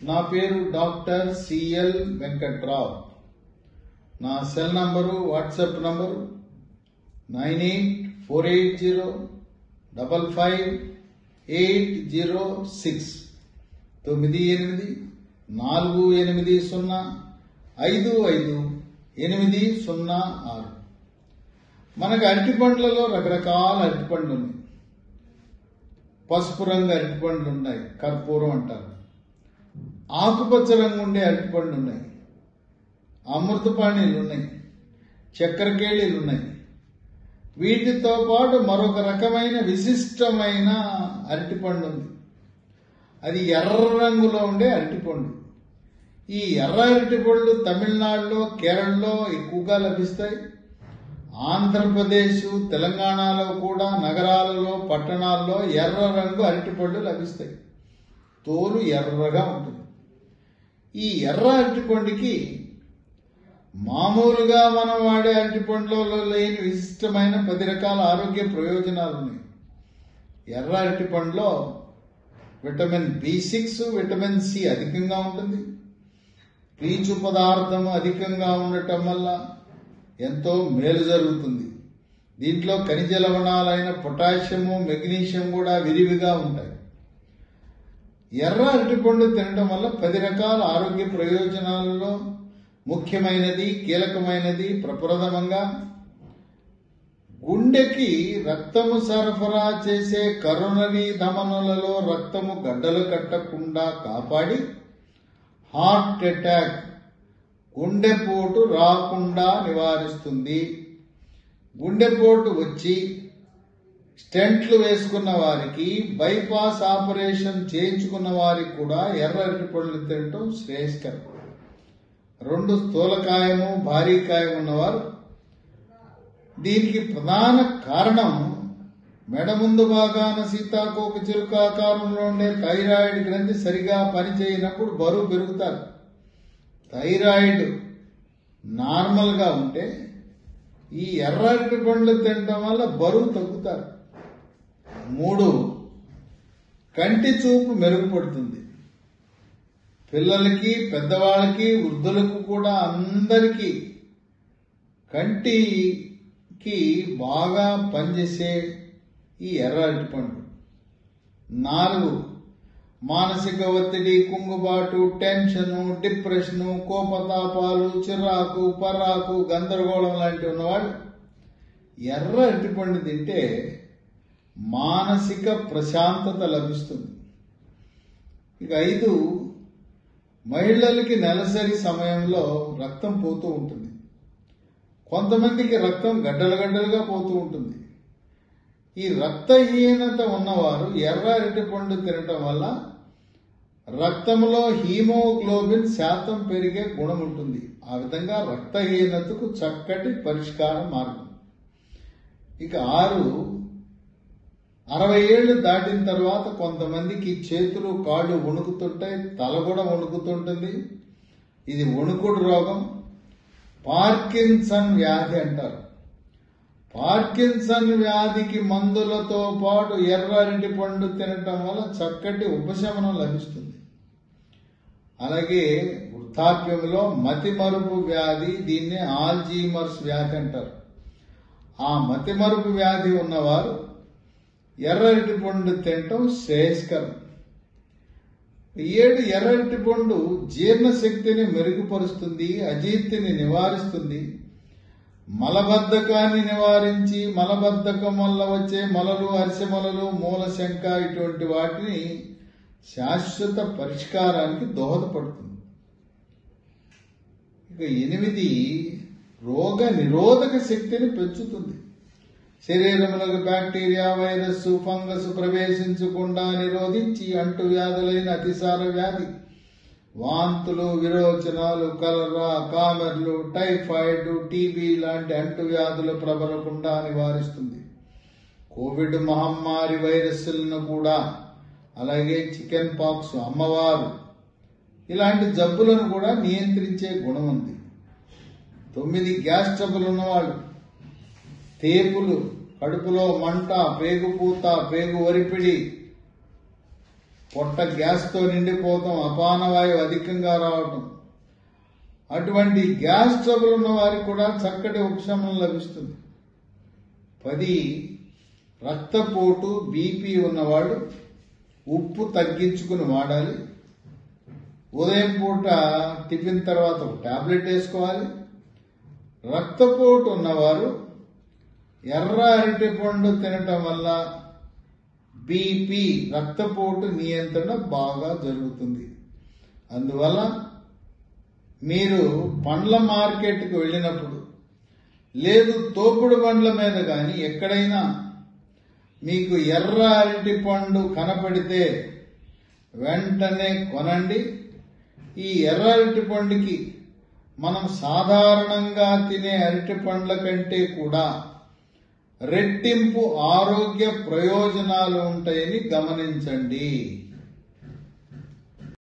నా పేరు doctor CL Venkatrao నా cell number WhatsApp number nine eight four eight zero double five eight zero six తొమ్మిది ఎనిమిది నాలుగు ఎనిమిది సున్నా ఐదు ఐదు ఎనిమిది సున్నా ఆరు మనకు అరటి పండ్లలో రకరకాల అరటి పండ్లు ఉన్నాయి పసుపు రంగు అరటి పండ్లు ఉన్నాయి కర్పూరం అంటారు ఆకుపచ్చ రంగు ఉండే అరటి పండ్లు ఉన్నాయి అమృతపాణీలు ఉన్నాయి చక్కెరకేళీలు ఉన్నాయి వీటితో పాటు మరొక రకమైన విశిష్టమైన అరటిపండు ఉంది అది ఎర్ర రంగులో ఉండే అరటిపండు ఈ ఎర్ర అరటిపళ్ళు తమిళనాడులో కేరళలో ఎక్కువగా లభిస్తాయి ఆంధ్రప్రదేశ్ తెలంగాణలో కూడా నగరాలలో పట్టణాల్లో ఎర్ర రంగు అరటిపళ్ళు లభిస్తాయి తోలు ఎర్రగా ఉంటుంది ఈ ఎర్ర అరటిపండుకి మామూలుగా మనం వాడే అరటిపండ్లలో లేని విశిష్టమైన పది రకాల ఆరోగ్య ప్రయోజనాలు ఉన్నాయి ఎర్ర అరటిపండులో vitamin B six vitamin C అధికంగా ఉంటుంది పీచు పదార్థం అధికంగా ఉండటం వల్ల ఎంతో మేలు జరుగుతుంది దీంట్లో ఖనిజ లవణాలైన పొటాషియము మెగ్నీషియం కూడా విరివిగా ఉంటాయి ఎర్ర అరటిపండు తినడం వల్ల పది రకాల ఆరోగ్య ప్రయోజనాలలో ముఖ్యమైనది కీలకమైనది ప్రప్రథమంగా గుండెకి రక్తము సరఫరా చేసే కరోనరీ ధమనులలో రక్తము గడ్డలు కట్టకుండా కాపాడి హార్ట్ అటాక్ గుండెపోటు రాకుండా నివారిస్తుంది గుండెపోటు వచ్చి స్టెంట్లు వేసుకున్న వారికి బైపాస్ ఆపరేషన్ చేయించుకున్న వారికి కూడా ఎర్ర అరటిపళ్ళు తినటం శ్రేయస్కరం రెండు స్థూలకాయము భారీ కాయం ఉన్నవారు దీనికి ప్రధాన కారణం మెడ ముందు భాగాన సీతాకోక చిలుక ఆకారంలో ఉండే థైరాయిడ్ గ్రంథి సరిగా పనిచేయనప్పుడు బరువు పెరుగుతారు థైరాయిడ్ నార్మల్గా ఉంటే ఈ ఎర్రటి పండ్లు తినడం వల్ల బరువు తగ్గుతారు మూడు కంటి చూపు మెరుగుపడుతుంది పిల్లలకి పెద్దవాళ్ళకి వృద్ధులకు కూడా అందరికీ కంటికి బాగా పనిచేసే ఈ ఎర్ర అరటిపండు నాలుగు మానసిక ఒత్తిడి కుంగుబాటు టెన్షను డిప్రెషను కోపతాపాలు చిరాకు పరాకు గందరగోళం లాంటివి ఉన్నవాళ్ళు ఎర్ర అరటిపండు తింటే మానసిక ప్రశాంతత లభిస్తుంది ఇక ఐదు మహిళలకి నెలసరి సమయంలో రక్తం పోతూ ఉంటుంది కొంతమందికి రక్తం గడ్డలు గడ్డలుగా పోతూ ఉంటుంది ఈ రక్తహీనత ఉన్నవారు ఎర్ర అరటిపండు తినటం వల్ల రక్తంలో హీమోగ్లోబిన్ శాతం పెరిగే గుణం ఉంటుంది ఆ విధంగా రక్తహీనతకు చక్కటి పరిష్కార మార్గం ఇక ఆరు అరవై ఏళ్ళు దాటిన తర్వాత కొంతమందికి చేతులు కాళ్ళు వణుకుతుంటాయి తల కూడా వణుకుతుంటుంది ఇది వణుకుడు రోగం పార్కిన్సన్ వ్యాధి అంటారు పార్కిన్సన్ వ్యాధికి మందులతో పాటు ఎర్ర అరటి పండు తినటం వల్ల చక్కటి ఉపశమనం లభిస్తుంది అలాగే వృద్ధాప్యంలో మతిమరుపు వ్యాధి దీన్ని ఆల్జీమర్స్ వ్యాధి అంటారు ఆ మతిమరుపు వ్యాధి ఉన్నవారు ఎర్రటి పండు తినటం శ్రేయస్కరం ఏడు ఎర్రటి పండు జీర్ణశక్తిని మెరుగుపరుస్తుంది అజీర్తిని నివారిస్తుంది మలబద్ధకాన్ని నివారించి మలబద్ధకం వల్ల వచ్చే మొలలు అరిసెమొలలు మూలశంక ఇటువంటి వాటిని శాశ్వత పరిష్కారానికి దోహదపడుతుంది ఇక ఎనిమిది రోగ నిరోధక శక్తిని పెంచుతుంది శరీరంలోకి బ్యాక్టీరియా వైరస్ ఫంగస్ ప్రవేశించకుండా నిరోధించి అంటు వ్యాధులైన అతిసార వ్యాధి వాంతులు విరోచనాలు కలరా కామెర్లు టైఫాయిడ్ టీబీ లాంటి అంటు వ్యాధులు ప్రబలకుండా నివారిస్తుంది కోవిడ్ మహమ్మారి వైరస్లను కూడా అలాగే చికెన్ పాక్స్ అమ్మవారు ఇలాంటి జబ్బులను కూడా నియంత్రించే గుణం ఉంది తొమ్మిది గ్యాస్ ట్రబుల్ ఉన్నవాళ్ళు తేపులు కడుపులో మంట పేగుపూత పేగు వరిపిడి పొట్ట గ్యాస్తో నిండిపోవటం అపానవాయువు అధికంగా రావటం అటువంటి గ్యాస్ ట్రబుల్ ఉన్న వారికి కూడా చక్కటి ఉపశమనం లభిస్తుంది పది రక్తపోటు బీపీ ఉన్నవాడు ఉప్పు తగ్గించుకుని వాడాలి ఉదయం పూట టిఫిన్ తర్వాత ఒక టాబ్లెట్ వేసుకోవాలి రక్తపోటు ఉన్నవారు ఎర్ర అరటి పండు తినటం వల్ల బీపీ రక్తపోటు నియంత్రణ బాగా జరుగుతుంది అందువల్ల మీరు పండ్ల మార్కెట్కి వెళ్ళినప్పుడు లేదు తోపుడు బండ్ల మీద కానీ ఎక్కడైనా మీకు ఎర్ర అరటి పండు కనపడితే వెంటనే కొనండి ఈ ఎర్ర అరటి పండుకి మనం సాధారణంగా తినే అరటి పండ్ల కంటే కూడా రెట్టింపు ఆరోగ్య ప్రయోజనాలు ఉంటాయని గమనించండి